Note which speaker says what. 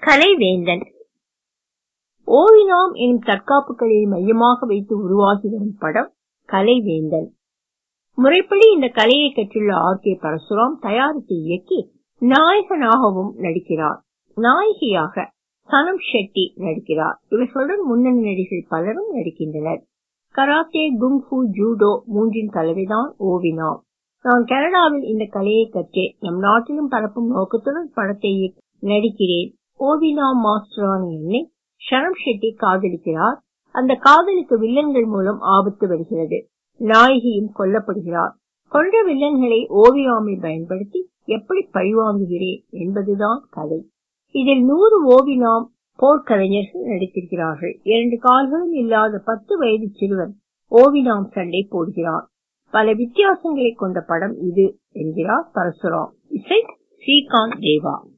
Speaker 1: கலைவேந்தன் ஓவினாம் எனும் தற்காப்பு கலையை மையமாக வைத்து உருவாகி வரும் படம் கலைவேந்தன் முறைப்படி இந்த கலையை கற்றுள்ள ஆர் கே பரசுராம் தயாரித்து இயக்கி நாயகனாகவும் நடிக்கிறார் நாயகியாக சனம் ஷெட்டி நடிக்கிறார் இவர்களுடன் முன்னணி நடிகர்கள் பலரும் நடிக்கின்றனர் கராத்தே குங்ஃபு ஜூடோ மூன்றின் கலவைதான் ஓவினாம் நான் கனடாவில் இந்த கலையை கற்றேன் நம் நாட்டிலும் பரப்பும் நோக்கத்துடன் படத்தை நடிக்கிறேன் ஓவினாம் மாஸ்டரான என்னை ஷனம் ஷெட்டி காதலிக்கிறார் அந்த காதலுக்கு வில்லன்கள் மூலம் ஆபத்து வருகிறது நாயகியும் கொல்லப்படுகிறார் கொன்ற வில்லன்களை ஓவியாமில் பயன்படுத்தி எப்படி பழிவாங்குகிறேன் என்பதுதான் கதை இதில் நூறு ஓவினாம் போர்க்கலைஞர்கள் நடித்திருக்கிறார்கள் இரண்டு கால்களும் இல்லாத பத்து வயது சிறுவன் ஓவினாம் சண்டை போடுகிறார் பல வித்தியாசங்களை கொண்ட படம் இது என்கிறார் பரசுராம் இசை ஸ்ரீகாந்த் தேவா